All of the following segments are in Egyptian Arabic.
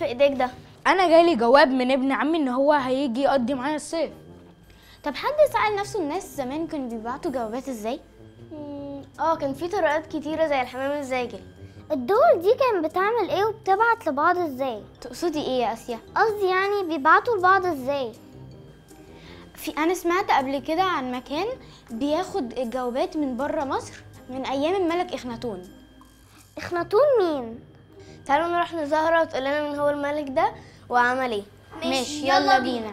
في ايديك ده انا جايلي جواب من ابن عمي ان هو هيجي يقضي معايا الصيف طب حد سأل نفسه الناس زمان كانوا بيبعتوا جوابات ازاي اه كان في طرقات كتيرة زي الحمام الزاجل الدول دي كانت بتعمل ايه وبتبعت لبعض ازاي تقصدي ايه يا اسيا قصدي يعني بيبعتوا لبعض ازاي في انا سمعت قبل كده عن مكان بياخد الجوابات من بره مصر من ايام الملك اخناتون اخناتون مين تعالوا نروح لزهرة وتقول لنا مين هو الملك ده وعمل ايه ماشي يلا بينا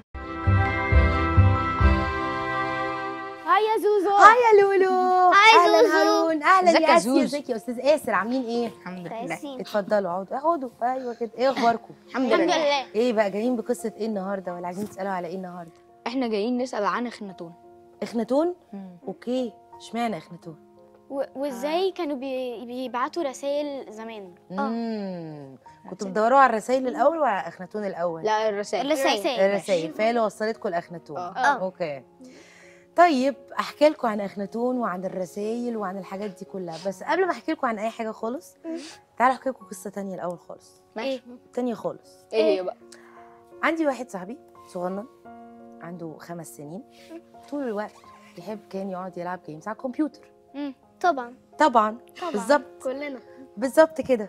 هاي يا زوزو هاي يا لولو هاي اهلا زوزو. هارون اهلا ازيك يا يا اسيا زوز؟ ازيك يا استاذ ياسر عاملين ايه الحمد لله كويسين اتفضلوا اقعدوا اقعدوا ايوه كده ايه اخباركم الحمد الحمد لله لله ايه بقى جايين بقصه ايه النهارده ولا عايزين تسالوا على ايه النهارده احنا جايين نسال عن اخناتون اخناتون اوكي اشمعنى اخناتون و- وازاي كانوا بي... بيبعتوا رسائل زمان امم كنتوا بتدوروا على الرسائل الاول ولا على اخناتون الاول لا الرسائل الرسائل الرسائل فهي اللي وصلتكم لاخناتون اه. اوكي طيب احكي لكم عن اخناتون وعن الرسائل وعن الحاجات دي كلها بس قبل ما احكي لكم عن اي حاجه خالص تعالوا احكي لكم قصه تانية الاول خالص ماشي تانية خالص ايه هي بقى عندي واحد صاحبي صغنن عنده خمس سنين طول الوقت بيحب كان يقعد يلعب جيمز على الكمبيوتر طبعا طبعا بالظبط كلنا بالظبط كده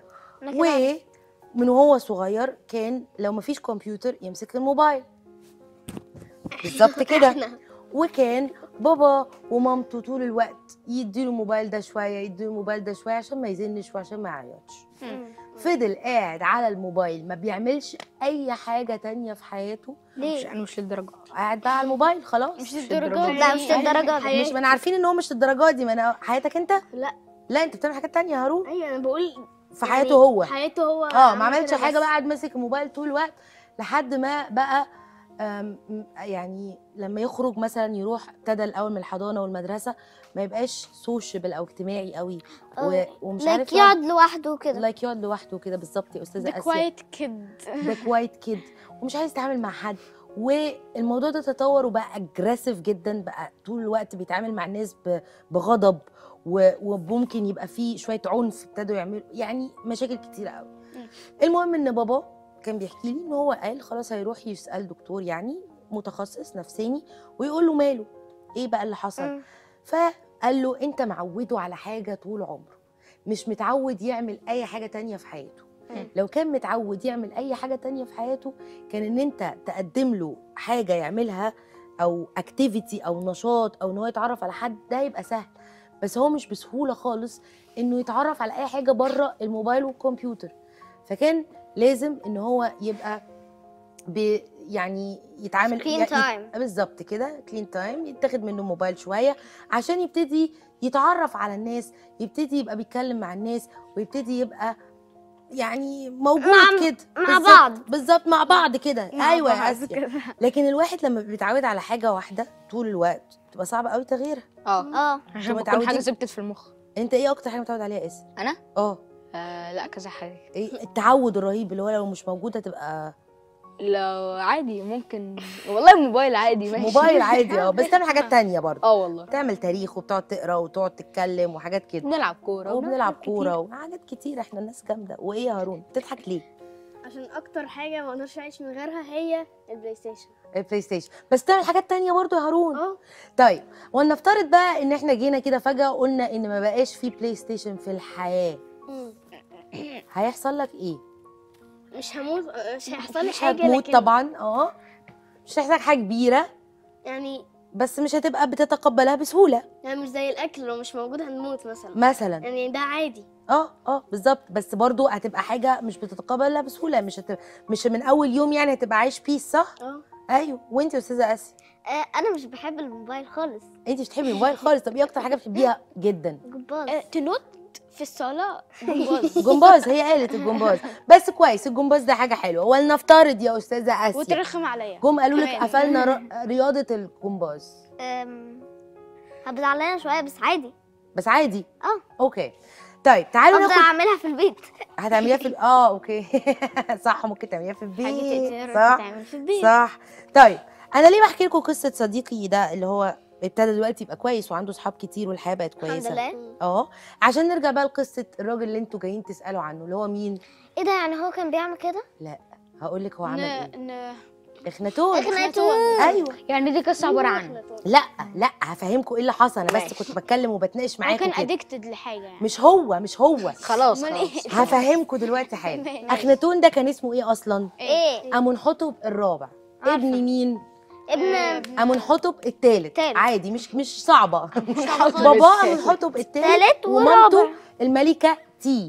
ومن وهو صغير كان لو مفيش كمبيوتر يمسك الموبايل بالظبط كده وكان بابا ومامته طول الوقت يديله الموبايل ده شويه يديله الموبايل ده شويه عشان ما يزنش وعشان ما يعيطش فضل قاعد على الموبايل ما بيعملش اي حاجه تانية في حياته مش انا مش للدرجه قاعد بقى على الموبايل خلاص مش للدرجة للدرجة لا مش للدرجه دي مش ما انا عارفين ان هو مش الدرجات دي ما انا حياتك انت لا. لا انت بتعمل حاجات تانية يا هارون ايوه انا بقول في حياته هو حياته هو اه ما عملش حاجه بقى قاعد ماسك الموبايل طول الوقت لحد ما بقى آم، م- يعني لما يخرج مثلا يروح ابتدى الاول من الحضانه والمدرسه ما يبقاش سوشيبل او اجتماعي قوي و... اه. ومش عارف لايك يقعد لوحده كده لايك يقعد لوحده كده بالظبط يا استاذه The اسيا quiet kid ده كوايت كيد ومش عايز يتعامل مع حد والموضوع ده تطور وبقى اجريسيف جدا بقى طول الوقت بيتعامل مع الناس ب- بغضب و- وممكن يبقى فيه شويه عنف ابتدوا يعملوا يعني مشاكل كتيره قوي المهم ان بابا كان بيحكي لي ان هو قال خلاص هيروح يسال دكتور يعني متخصص نفساني ويقول له ماله ايه بقى اللي حصل مم. فقال له انت معوده على حاجه طول عمره مش متعود يعمل اي حاجه تانية في حياته لو كان متعود يعمل اي حاجه تانية في حياته كان ان انت تقدم له حاجه يعملها او اكتيفيتي او نشاط او ان هو يتعرف على حد ده يبقى سهل بس هو مش بسهوله خالص انه يتعرف على اي حاجه بره الموبايل والكمبيوتر فكان لازم ان هو يبقى ب يعني يتعامل Screen ي- time. بالظبط كده كلين تايم يتاخد منه موبايل شويه عشان يبتدي يتعرف على الناس يبتدي يبقى بيتكلم مع الناس ويبتدي يبقى يعني موجود مع- كده مع بالظبط- بعض. بالظبط مع بعض كده ايوه يا بعض اسيا كده. لكن الواحد لما بيتعود على حاجه واحده طول الوقت بتبقى صعبه قوي تغييرها اه اه عشان متعودين- بكون حاجه ثبتت في المخ انت ايه اكتر حاجه متعود عليها يا اسر انا اه آه لا كذا حاجه ايه التعود الرهيب اللي هو لو مش موجود هتبقى لو عادي ممكن والله موبايل عادي ماشي موبايل عادي اه بس تعمل حاجات تانية برضه اه والله تعمل تاريخ وبتقعد تقرا وتقعد تتكلم وحاجات كده بنلعب كوره وبنلعب كتير. كوره وحاجات كتير احنا الناس جامده وايه يا هارون بتضحك ليه عشان اكتر حاجه ما اقدرش اعيش من غيرها هي البلاي ستيشن البلاي ستيشن بس تعمل حاجات تانية برضه يا هارون اه طيب ولنفترض بقى ان احنا جينا كده فجاه قلنا ان ما بقاش في بلاي ستيشن في الحياه هيحصل لك ايه مش هموت مش هيحصل لي مش حاجه هتموت لكن طبعا اه مش هتحتاج حاجه كبيره يعني بس مش هتبقى بتتقبلها بسهوله يعني مش زي الاكل لو مش موجود هنموت مثلا مثلا يعني ده عادي اه اه بالظبط بس برضو هتبقى حاجه مش بتتقبلها بسهوله مش هت... مش من اول يوم يعني هتبقى عايش بيس صح اه ايوه وانت يا استاذه اسيا آه، انا مش بحب الموبايل خالص انت مش بتحبي الموبايل خالص طب ايه اكتر حاجه بتحبيها جدا جباز آه، تنط في الصاله جمباز جمباز هي قالت الجمباز بس كويس الجمباز ده حاجه حلوه ولنفترض يا استاذه اسيا وترخم عليا جم قالوا لك كمان. قفلنا ر... رياضه الجمباز أم، هبقى زعلانه شويه بس عادي بس عادي اه اوكي طيب تعالوا افضل ناخد اعملها في البيت هتعمليها في ال- اه اوكي صح ممكن تعمليها في حاجه البيت تقدر صح تتعمل في البيت صح طيب انا ليه بحكي لكم قصه صديقي ده اللي هو ابتدى دلوقتي يبقى كويس وعنده صحاب كتير والحياه بقت الحمد كويسه لله اه عشان نرجع بقى لقصه الراجل اللي انتوا جايين تسالوا عنه اللي هو مين ايه ده يعني هو كان بيعمل كده هقول لك هو عمل ايه ن... اخناتون اخناتون ايوه يعني دي قصه عباره عن لا لا هفهمكم ايه اللي حصل انا بس ماشي. كنت بتكلم وبتناقش هو معاكم كان كده ادكتد لحاجه يعني مش هو مش هو خلاص أمال خلاص إيه؟ هفهمكم دلوقتي حاجه ماشي. اخناتون ده كان اسمه ايه اصلا ايه امونحتب الرابع ابن مين ابن امونحتب الثالث التالت. عادي مش مش صعبه خالص. باباه امونحتب الثالث تالت ومامته ورابع. الملكه تي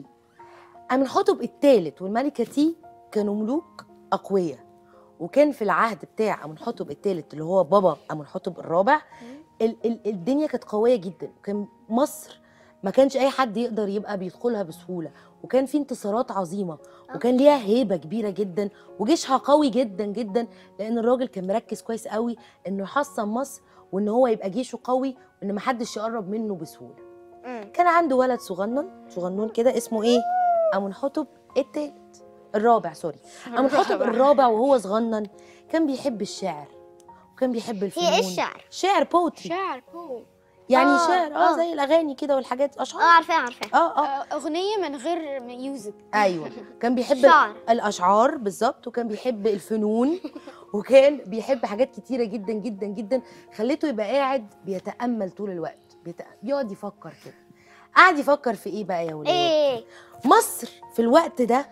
امونحتب الثالث والملكه تي كانوا ملوك اقوياء وكان في العهد بتاع امونحتب الثالث اللي هو بابا امونحتب الرابع ال ال الدنيا كانت قويه جدا وكان مصر ما كانش اي حد يقدر يبقى بيدخلها بسهوله وكان في انتصارات عظيمه وكان ليها هيبه كبيره جدا وجيشها قوي جدا جدا لان الراجل كان مركز كويس قوي انه يحصن مصر وان هو يبقى جيشه قوي وان ما حدش يقرب منه بسهوله كان عنده ولد صغنن صغنون كده اسمه ايه امونحتب التالت الرابع سوري امونحتب الرابع وهو صغنن كان بيحب الشعر وكان بيحب الفنون هي ايه الشعر؟ شعر بوتري شعر هو يعني آه، شعر اه آه. زي الاغاني كده والحاجات اه اشعار عارفاه عارفاه اه اه اغنيه من غير ميوزك ايوه كان بيحب شعر. الاشعار بالظبط وكان بيحب الفنون وكان بيحب حاجات كتيره جدا جدا جدا خليته يبقى قاعد بيتامل طول الوقت بيت... بيقعد يفكر كده قاعد يفكر في ايه بقى يا ولاد ايه مصر في الوقت ده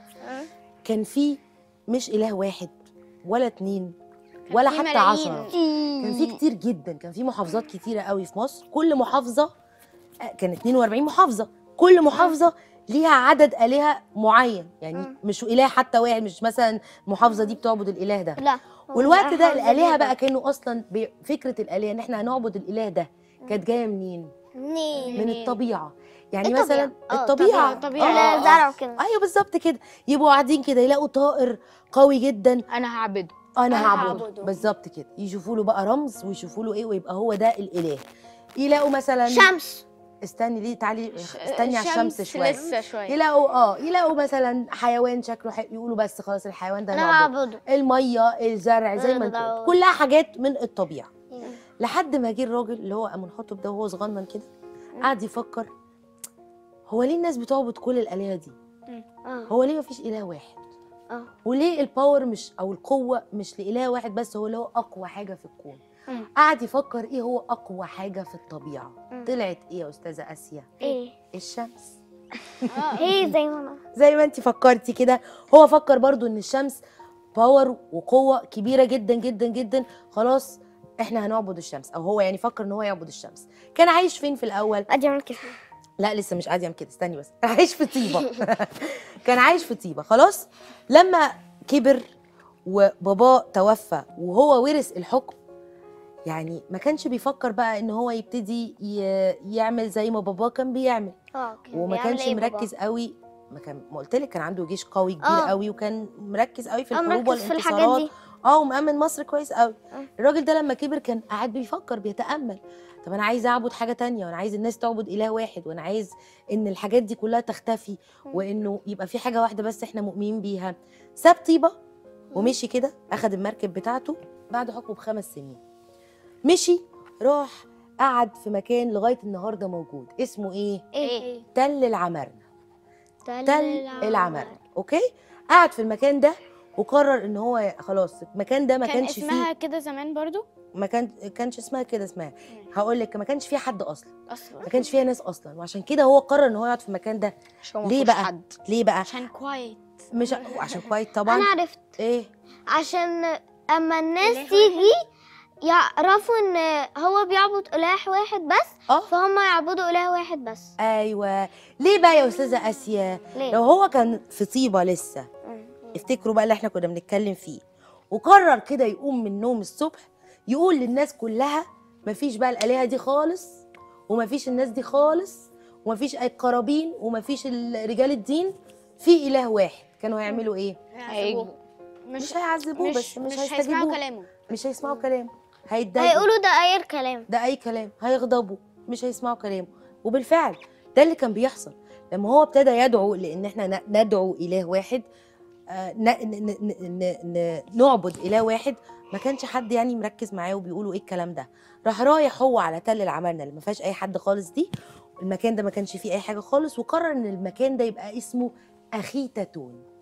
كان فيه مش اله واحد ولا اتنين ولا في حتى ملايين. عشرة كان في كتير جدا كان في محافظات كتيرة قوي في مصر كل محافظة آه، كان 42 محافظة كل محافظة ليها عدد آلهة معين يعني مش إله حتى واحد مش مثلا المحافظة دي بتعبد الإله ده لا والوقت ده هو الآلهة ده. بقى كانوا أصلا ب- فكرة الآلهة إن إحنا هنعبد الإله ده كانت جاية منين؟ منين من الطبيعة يعني الطبيعة. مثلا آه، الطبيعة الطبيعة. آه، آه، الزرع وكده ايوه بالظبط كده يبقوا قاعدين كده يلاقوا طائر قوي جدا انا هعبده انا أنا هعبده هعبده. بالظبط كده يشوفوا له بقى رمز ويشوفوا له ايه ويبقى هو ده الاله يلاقوا مثلا شمس استني ليه تعالي استني على الشمس شويه لسه شويه يلاقوا اه يلاقوا مثلا حيوان شكله حلو يقولوا بس خلاص الحيوان ده انا هنعبده هعبده الميه الزرع زي ما انت الضوء. قلت كلها حاجات من الطبيعه لحد ما جه الراجل اللي هو امنحتب ده وهو صغنن كده قعد يفكر هو ليه الناس بتعبد كل الالهه دي اه هو ليه مفيش اله واحد اه وليه الباور مش او القوه مش لاله واحد بس هو اللي هو اقوى حاجه في الكون مم. قعد يفكر ايه هو اقوى حاجه في الطبيعه مم. طلعت ايه يا استاذه اسيا ايه الشمس هي زي ما انا زي ما انت فكرتي كده هو فكر برضو ان الشمس باور وقوه كبيره جدا جدا جدا خلاص احنا هنعبد الشمس او هو يعني فكر ان هو يعبد الشمس كان عايش فين في الاول قاعد يعمل كده لا لسه مش قاعد يعمل كده استني بس كان عايش في طيبه كان عايش في طيبه خلاص لما كبر وباباه توفى وهو ورث الحكم يعني ما كانش بيفكر بقى ان هو يبتدي ي- يعمل زي ما باباه كان بيعمل اه كان وما بيعمل كانش إيه بابا؟ مركز قوي ما كان ما قلت لك كان عنده جيش قوي كبير آه. قوي وكان مركز قوي في اه الحروب مركز في الحاجات والانتصارات دي اه ومأمن مصر كويس قوي آه. الراجل ده لما كبر كان قاعد بيفكر بيتأمل طب انا عايز اعبد حاجه تانية وانا عايز الناس تعبد اله واحد وانا عايز ان الحاجات دي كلها تختفي وانه يبقى في حاجه واحده بس احنا مؤمنين بيها ساب طيبه ومشي كده اخد المركب بتاعته بعد حكمه بخمس سنين مشي راح قعد في مكان لغايه النهارده موجود اسمه ايه ايه تل العمارنه تل تل العمارنه اوكي قعد في المكان ده وقرر ان هو خلاص المكان ده ما كان كانش فيه اسمها كده زمان برضو ما كان كانش اسمها كده اسمها هقول لك ما كانش فيه حد اصلا اصلا ما كانش فيها ناس اصلا وعشان كده هو قرر ان هو يقعد في المكان ده عشان ما ليه فيهوش بقى حد ليه بقى عشان كوايت مش عشان كويس طبعا انا عرفت ايه عشان اما الناس إله تيجي يعرفوا ان هو بيعبد اله واحد بس اه فهم يعبدوا اله واحد بس ايوه ليه بقى يا استاذه اسيا ليه؟ لو هو كان في طيبه لسه مم. افتكروا بقى اللي احنا كنا بنتكلم فيه وقرر كده يقوم من النوم الصبح يقول للناس كلها مفيش بقى الآلهة دي خالص ومفيش الناس دي خالص ومفيش أي قرابين ومفيش ال- رجال الدين في إله واحد كانوا هيعملوا إيه؟ هيجوا مش هيعذبوه مش بس مش, مش هيسمعوا هيستجيبوا كلامه مش هيسمعوا كلامه هيتضايقوا هيقولوا ده اي كلام ده اي كلام هيغضبوا مش هيسمعوا كلامه وبالفعل ده اللي كان بيحصل لما هو ابتدى يدعو لان احنا ن- ندعو اله واحد آه، ن- ن- ن- ن- ن- نعبد اله واحد ما كانش حد يعني مركز معاه وبيقولوا ايه الكلام ده راح رايح هو على تل العمارنه اللي ما فيهاش اي حد خالص دي المكان ده ما كانش فيه اي حاجه خالص وقرر ان المكان ده يبقى اسمه اخيتاتون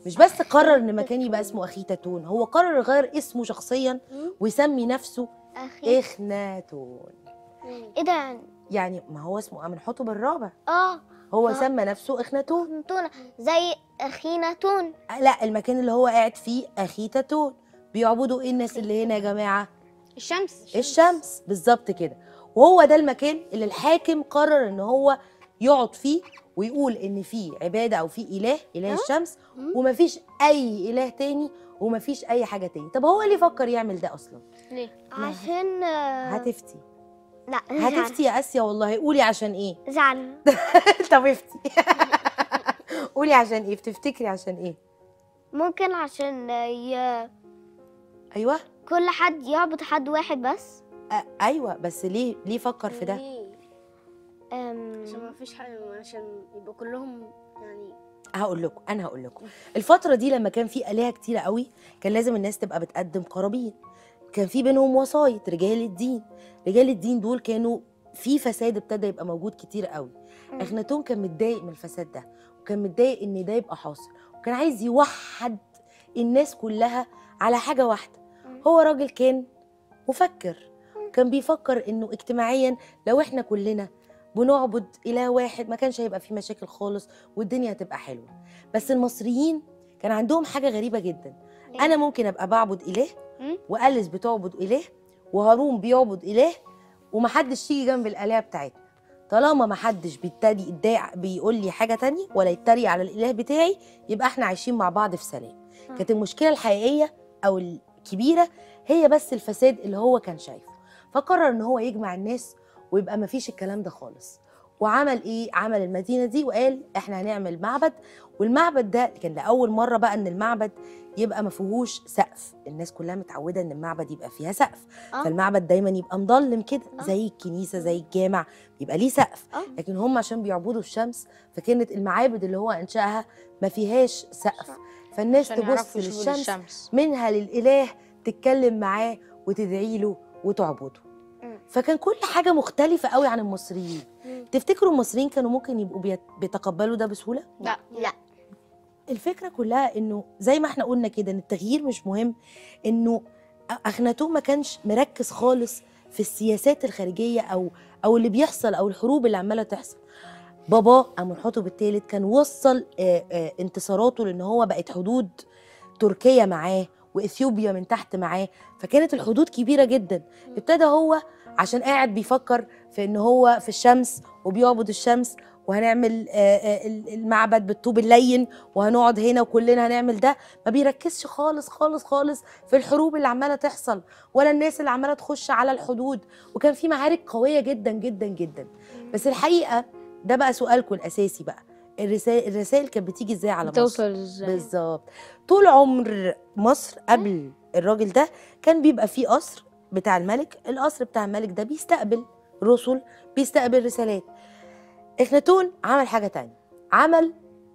مش بس قرر ان مكان يبقى اسمه اخيتاتون هو قرر يغير اسمه شخصيا ويسمي نفسه اخي اخناتون ايه ده يعني يعني ما هو اسمه امنحتب الرابع اه هو آه. سمى نفسه اخناتون تونة زي اخينا تون لا المكان اللي هو قاعد فيه اخيتاتون بيعبدوا ايه الناس اللي هنا يا جماعه الشمس الشمس بالظبط كده وهو ده المكان اللي الحاكم قرر ان هو يقعد فيه ويقول ان في عباده او في اله اله الشمس ومفيش اي اله تاني ومفيش اي حاجه تاني طب هو ليه فكر يعمل ده اصلا ليه عشان آه، هتفتي لا مش عارفة. هتفتي يا اسيا والله قولي عشان ايه زعل طب افتي قولي عشان ايه بتفتكري عشان ايه ممكن عشان آه، ي... ايوه كل حد يعبد حد واحد بس أ- ايوه بس ليه ليه فكر في ده ليه؟ أم... عشان ما فيش حاجة عشان يبقوا كلهم يعني هقول لكم انا هقول لكم الفتره دي لما كان في الهه كتيره قوي كان لازم الناس تبقى بتقدم قرابين كان في بينهم وسايط رجال الدين رجال الدين دول كانوا في فساد ابتدى يبقى موجود كتير قوي اخناتون كان متضايق من الفساد ده وكان متضايق ان ده يبقى حاصل وكان عايز يوحد الناس كلها على حاجه واحده هو راجل كان مفكر كان بيفكر انه اجتماعيا لو احنا كلنا بنعبد اله واحد ما كانش هيبقى في مشاكل خالص والدنيا هتبقى حلوه بس المصريين كان عندهم حاجه غريبه جدا انا ممكن ابقى بعبد اله مم. واليس بتعبد اله وهارون بيعبد اله ومحدش يجي جنب الالهه بتاعتنا طالما محدش بيتريق يتضايق بيقول لي حاجه تانية ولا يتريق على الاله بتاعي يبقى احنا عايشين مع بعض في سلام كانت المشكله الحقيقيه او الكبيره هي بس الفساد اللي هو كان شايفه فقرر ان هو يجمع الناس ويبقى مفيش الكلام ده خالص وعمل ايه عمل المدينه دي وقال احنا هنعمل معبد والمعبد ده كان لاول مره بقى ان المعبد يبقى ما فيهوش سقف الناس كلها متعوده ان المعبد يبقى فيها سقف آه. فالمعبد دايما يبقى مضلم كده آه. زي الكنيسه زي الجامع يبقى ليه سقف آه. لكن هم عشان بيعبدوا الشمس فكانت المعابد اللي هو انشاها ما فيهاش سقف فالناس عشان تبص يعرفوا يشوفوا للشمس الشمس منها للإله تتكلم معاه وتدعي له وتعبده مم. فكان كل حاجة مختلفة قوي عن المصريين مم. تفتكروا المصريين كانوا ممكن يبقوا بيت- بيتقبلوا ده بسهولة؟ لا لا الفكرة كلها إنه زي ما احنا قلنا كده إن التغيير مش مهم إنه أخناتون ما كانش مركز خالص في السياسات الخارجية أو أو اللي بيحصل أو الحروب اللي عمالة تحصل بابا أمنحتب الثالث كان وصل آه، آه، انتصاراته لأن هو بقت حدود تركيا معاه واثيوبيا من تحت معاه فكانت الحدود كبيره جدا ابتدى هو عشان قاعد بيفكر في ان هو في الشمس وبيعبد الشمس وهنعمل آه، آه، المعبد بالطوب اللين وهنقعد هنا وكلنا هنعمل ده ما بيركزش خالص خالص خالص في الحروب اللي عماله تحصل ولا الناس اللي عماله تخش على الحدود وكان في معارك قويه جدا جدا جدا بس الحقيقه ده بقى سؤالكم الاساسي بقى الرسائل الرسائل كانت بتيجي ازاي على مصر توصل ازاي بالظبط طول عمر مصر قبل الراجل ده كان بيبقى فيه قصر بتاع الملك القصر بتاع الملك ده بيستقبل رسل بيستقبل رسالات اخناتون عمل حاجة تانية عمل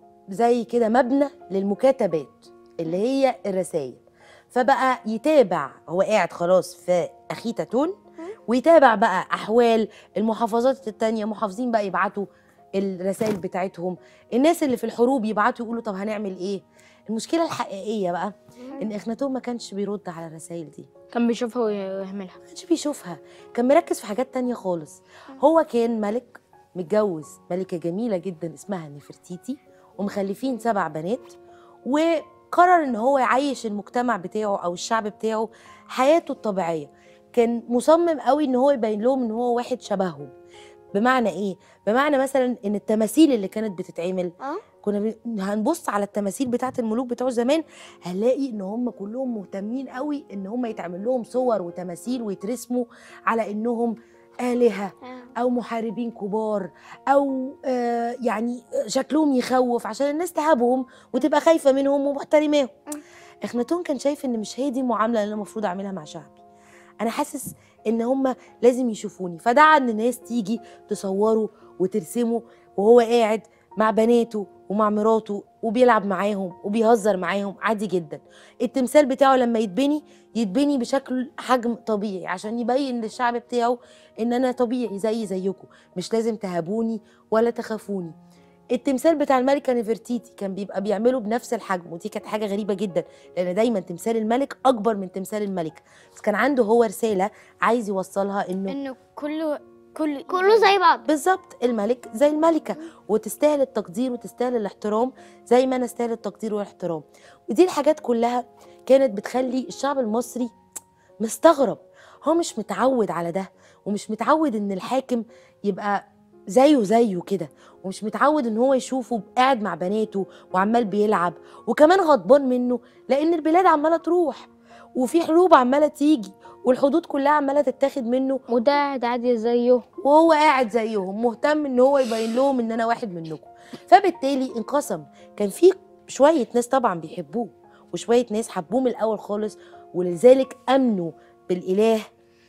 زي كده مبنى للمكاتبات اللي هي الرسائل فبقى يتابع هو قاعد خلاص في أخيتاتون ويتابع بقى أحوال المحافظات التانية محافظين بقى يبعتوا الرسائل بتاعتهم الناس اللي في الحروب يبعتوا يقولوا طب هنعمل ايه المشكله الحقيقيه بقى ان اخناتون ما كانش بيرد على الرسائل دي كان بيشوفها ويعملها ما كانش بيشوفها كان مركز في حاجات تانية خالص هو كان ملك متجوز ملكة جميلة جدا اسمها نفرتيتي ومخلفين سبع بنات وقرر ان هو يعيش المجتمع بتاعه او الشعب بتاعه حياته الطبيعية كان مصمم قوي ان هو يبين لهم ان هو واحد شبههم بمعنى ايه بمعنى مثلا ان التماثيل اللي كانت بتتعمل اه كنا بن- هنبص على التماثيل بتاعت الملوك بتوع زمان هنلاقي ان هم كلهم مهتمين قوي ان هم يتعمل لهم صور وتماثيل ويترسموا على انهم آلهة أو محاربين كبار أو آه يعني شكلهم يخوف عشان الناس تهابهم وتبقى خايفة منهم ومحترماهم إخناتون كان شايف إن مش هي دي المعاملة اللي أنا المفروض أعملها مع شعبي أنا حاسس إن هم لازم يشوفوني فدعا إن الناس تيجي تصوره وترسمه وهو قاعد مع بناته ومع مراته وبيلعب معاهم وبيهزر معاهم عادي جدا التمثال بتاعه لما يتبني يتبني بشكل حجم طبيعي عشان يبين للشعب بتاعه ان انا طبيعي زي زيكم مش لازم تهابوني ولا تخافوني التمثال بتاع الملكه نفرتيتي كان بيبقى بيعمله بنفس الحجم ودي كانت حاجه غريبه جدا لان دايما تمثال الملك اكبر من تمثال الملكه بس كان عنده هو رساله عايز يوصلها انه انه كله كله كله زي بعض بالظبط الملك زي الملكه وتستاهل التقدير وتستاهل الاحترام زي ما انا استاهل التقدير والاحترام ودي الحاجات كلها كانت بتخلي الشعب المصري مستغرب هو مش متعود على ده ومش متعود ان الحاكم يبقى زيه زيه كده ومش متعود ان هو يشوفه قاعد مع بناته وعمال بيلعب وكمان غضبان منه لان البلاد عماله تروح وفي حروب عماله تيجي والحدود كلها عماله تتاخد منه وده قاعد عادي زيه وهو قاعد زيهم مهتم ان هو يبين لهم ان انا واحد منكم فبالتالي انقسم كان في شويه ناس طبعا بيحبوه وشويه ناس حبوه من الاول خالص ولذلك امنوا بالاله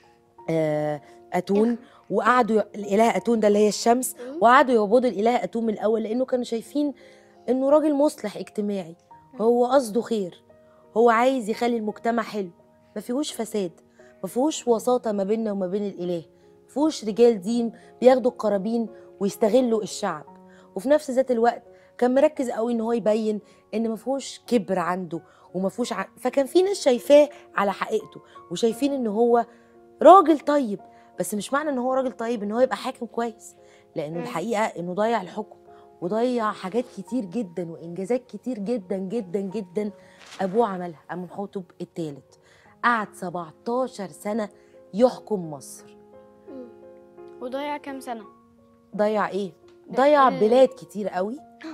آه اتون وقعدوا ي- الاله اتون ده اللي هي الشمس وقعدوا يعبدوا الاله اتون من الاول لانه كانوا شايفين انه راجل مصلح اجتماعي هو قصده خير هو عايز يخلي المجتمع حلو ما فيهوش فساد ما فيهوش وساطه ما بيننا وما بين الاله ما فيهوش رجال دين بياخدوا القرابين ويستغلوا الشعب وفي نفس ذات الوقت كان مركز قوي ان هو يبين ان ما فيهوش كبر عنده وما فيهوش ع... فكان في ناس شايفاه على حقيقته وشايفين ان هو راجل طيب بس مش معنى ان هو راجل طيب ان هو يبقى حاكم كويس لانه مم. الحقيقه انه ضيع الحكم وضيع حاجات كتير جدا وانجازات كتير جدا جدا جدا ابوه عملها امنحوتب الثالث قعد 17 سنه يحكم مصر وضيع كام سنه ضيع ايه ده ضيع إيه؟ بلاد كتير قوي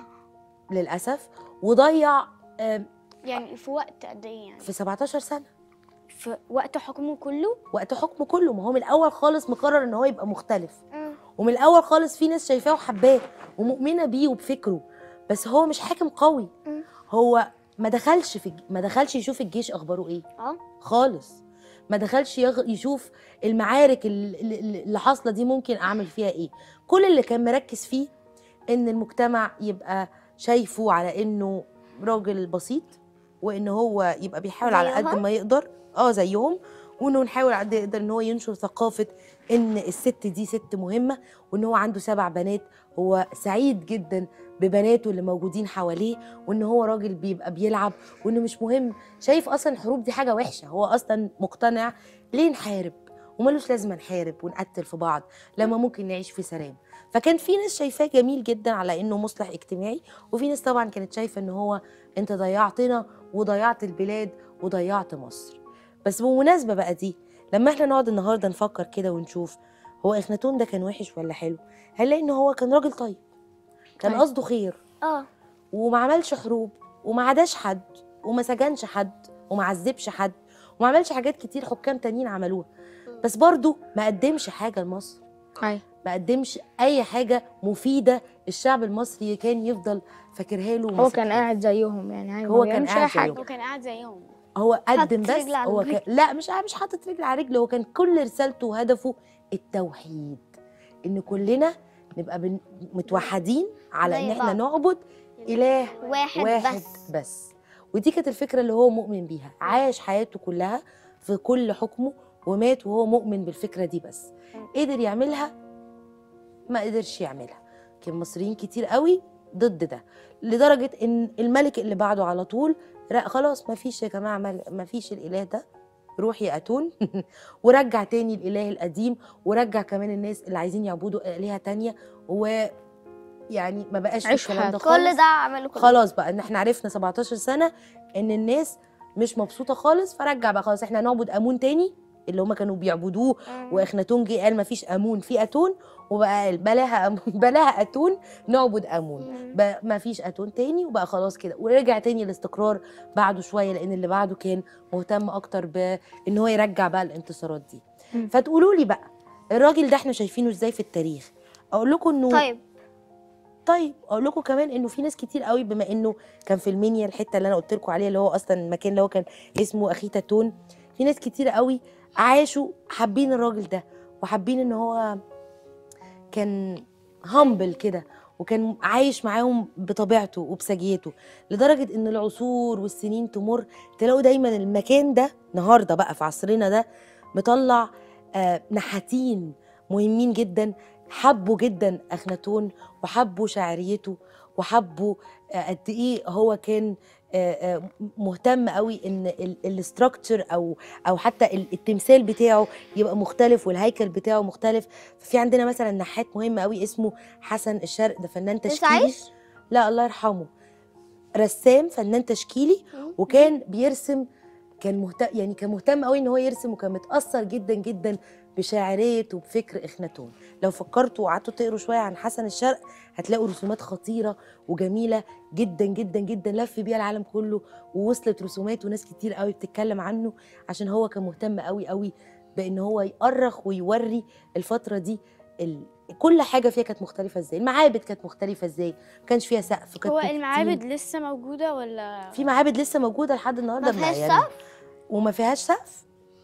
للاسف وضيع آم، يعني في وقت قد ايه يعني في 17 سنه في وقت حكمه كله وقت حكمه كله ما هو من الاول خالص مقرر ان هو يبقى مختلف ومن الاول خالص في ناس شايفاه وحباه ومؤمنه بيه وبفكره بس هو مش حاكم قوي مم. هو ما دخلش في ما دخلش يشوف الجيش اخباره ايه اه خالص ما دخلش يغ... يشوف المعارك ال- ال- اللي حاصله دي ممكن اعمل فيها ايه كل اللي كان مركز فيه ان المجتمع يبقى شايفه على انه راجل بسيط وان هو يبقى بيحاول على قد زيهم؟ ما يقدر اه زيهم وانه نحاول على قد ما يقدر ان هو ينشر ثقافه ان الست دي ست مهمه وان هو عنده سبع بنات هو سعيد جدا ببناته اللي موجودين حواليه وان هو راجل بيبقى بيلعب وانه مش مهم شايف اصلا الحروب دي حاجه وحشه هو اصلا مقتنع ليه نحارب وملوش لازمه نحارب ونقتل في بعض لما ممكن نعيش في سلام فكان في ناس شايفاه جميل جدا على انه مصلح اجتماعي وفي ناس طبعا كانت شايفه ان هو انت ضيعتنا وضيعت البلاد وضيعت مصر بس بمناسبه بقى دي لما احنا نقعد النهارده نفكر كده ونشوف هو اخناتون ده كان وحش ولا حلو هنلاقي ان هو كان راجل طيب كان أيوة. قصده خير اه وما عملش حروب وما عداش حد وما سجنش حد وما عذبش حد وما عملش حاجات كتير حكام تانيين عملوها بس برضه ما قدمش حاجه لمصر أيوة. ما قدمش اي حاجه مفيده الشعب المصري كان يفضل فاكرها له هو وماسكها. كان قاعد زيهم يعني عادي هو ما كان بيعملش قاعد أي حاجة. زيهم. هو كان قاعد زيهم هو قدم حاطط بس رجل على هو رجل. كان لا مش مش حاطط رجل على رجل هو كان كل رسالته وهدفه التوحيد ان كلنا نبقى بن... متوحدين على زي ان احنا بعض. نعبد اله واحد, واحد بس بس ودي كانت الفكره اللي هو مؤمن بيها عاش حياته كلها في كل حكمه ومات وهو مؤمن بالفكره دي بس قدر يعملها ما قدرش يعملها كان مصريين كتير قوي ضد ده لدرجه ان الملك اللي بعده على طول لا خلاص ما فيش يا جماعه مل- ما فيش الاله ده روح يا اتون ورجع تاني الاله القديم ورجع كمان الناس اللي عايزين يعبدوا الهه تانية ويعني ما بقاش في عيشوا الكلام ده حياتكم. خالص كل ده عمله كله خلاص بقى ان احنا عرفنا 17 سنه ان الناس مش مبسوطه خالص فرجع بقى خلاص احنا هنعبد امون تاني اللي هم كانوا بيعبدوه واخناتون جه قال ما فيش امون في اتون وبقى قال بلاها أمون بلاها اتون نعبد امون بقى ما فيش اتون تاني وبقى خلاص كده ورجع تاني الاستقرار بعده شويه لان اللي بعده كان مهتم اكتر بان هو يرجع بقى الانتصارات دي مم. فتقولوا لي بقى الراجل ده احنا شايفينه ازاي في التاريخ اقول لكم انه طيب طيب اقول لكم كمان انه في ناس كتير قوي بما انه كان في المنيا الحته اللي انا قلت لكم عليها اللي هو اصلا المكان اللي هو كان اسمه اخيتا تون في ناس كتير قوي عاشوا حابين الراجل ده وحابين ان هو كان هامبل كده وكان عايش معاهم بطبيعته وبسجيته لدرجه ان العصور والسنين تمر تلاقوا دايما المكان ده النهارده بقى في عصرنا ده مطلع آه نحاتين مهمين جدا حبوا جدا اخناتون وحبوا شعريته وحبوا آه، قد ايه هو كان آه، آه، مهتم قوي ان الاستراكشر او او حتى ال- التمثال بتاعه يبقى مختلف والهيكل بتاعه مختلف ففي عندنا مثلا نحات مهم قوي اسمه حسن الشرق ده فنان لسه تشكيلي عايش؟ لا الله يرحمه رسام فنان تشكيلي وكان بيرسم كان مهتم يعني كان مهتم قوي ان هو يرسم وكان متاثر جدا جدا بشاعريه وبفكر اخناتون لو فكرتوا وقعدتوا تقروا شويه عن حسن الشرق هتلاقوا رسومات خطيره وجميله جدا جدا جدا لف بيها العالم كله ووصلت رسومات وناس كتير قوي بتتكلم عنه عشان هو كان مهتم قوي قوي بان هو يؤرخ ويوري الفتره دي ال... كل حاجه فيها كانت مختلفه ازاي المعابد كانت مختلفه ازاي ما كانش فيها سقف كانت هو بالطين. المعابد لسه موجودة ولا في معابد لسه موجوده لحد النهارده ما فيهاش يعني وما فيهاش سقف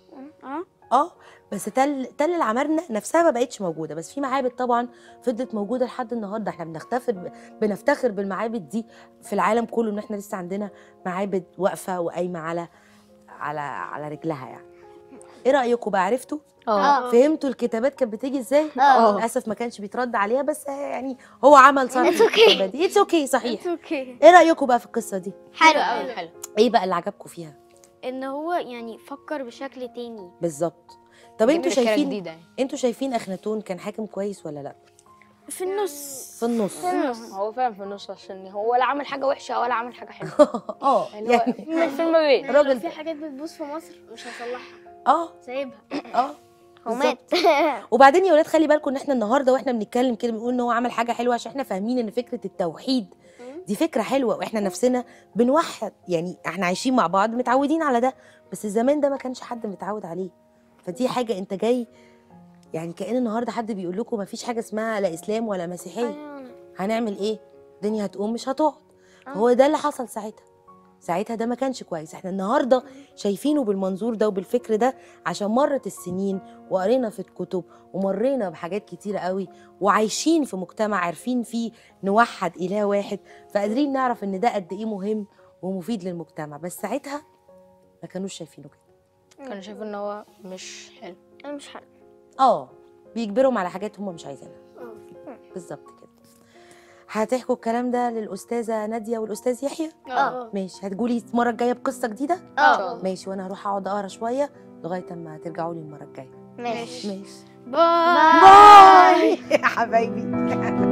اه اه بس تل تل العمارنه نفسها ما بقتش موجوده بس في معابد طبعا فضلت موجوده لحد النهارده احنا بنفتخر بنفتخر بالمعابد دي في العالم كله ان احنا لسه عندنا معابد واقفه وقايمه على على على رجلها يعني ايه رايكم بقى عرفتوا اه فهمتوا الكتابات كانت بتيجي ازاي آه. للاسف ما كانش بيترد عليها بس يعني هو عمل صح It's okay. دي اتس اوكي صحيح اوكي ايه رايكم بقى في القصه دي حلو قوي حلو ايه بقى اللي عجبكم فيها ان هو يعني فكر بشكل تاني بالظبط طب انتوا جميل، فكرة شايفين جديدة يعني. انتوا شايفين اخناتون كان حاكم كويس ولا لا في النص في النص هو فعلا في النص عشان هو ولا عمل حاجة وحشة ولا عمل حاجة حلوة اه يعني هو يعني في ما بين الراجل لو في ده. حاجات بتبوظ في مصر مش هصلحها اه سايبها اه هو بالظبط. مات وبعدين يا ولاد خلي بالكم ان احنا النهارده واحنا بنتكلم كده بنقول ان هو عمل حاجه حلوه عشان احنا فاهمين ان فكره التوحيد دي فكره حلوه واحنا نفسنا بنوحد يعني احنا عايشين مع بعض متعودين على ده بس زمان ده ما كانش حد متعود عليه فدي حاجه انت جاي يعني كأن النهارده حد بيقول لكم ما فيش حاجه اسمها لا اسلام ولا مسيحيه هنعمل ايه الدنيا هتقوم مش هتقعد هو ده اللي حصل ساعتها ساعتها ده ما كانش كويس احنا النهارده شايفينه بالمنظور ده وبالفكر ده عشان مرت السنين وقرينا في الكتب ومرينا بحاجات كتيرة قوي وعايشين في مجتمع عارفين فيه نوحد إله واحد فقادرين نعرف إن ده قد إيه مهم ومفيد للمجتمع بس ساعتها ما كانوش شايفينه كده كانوا شايفين ان هو مش حلو مش حلو اه بيجبرهم على حاجات هم مش عايزينها بالظبط كده هتحكوا الكلام ده للأستاذة نادية والأستاذ يحيى اه ماشي هتقولي المرة الجاية بقصة جديدة اه ماشي وأنا هروح أقعد أقرا شوية لغاية أما ترجعوا لي المرة الجاية ماشي ماشي باي باي يا حبايبي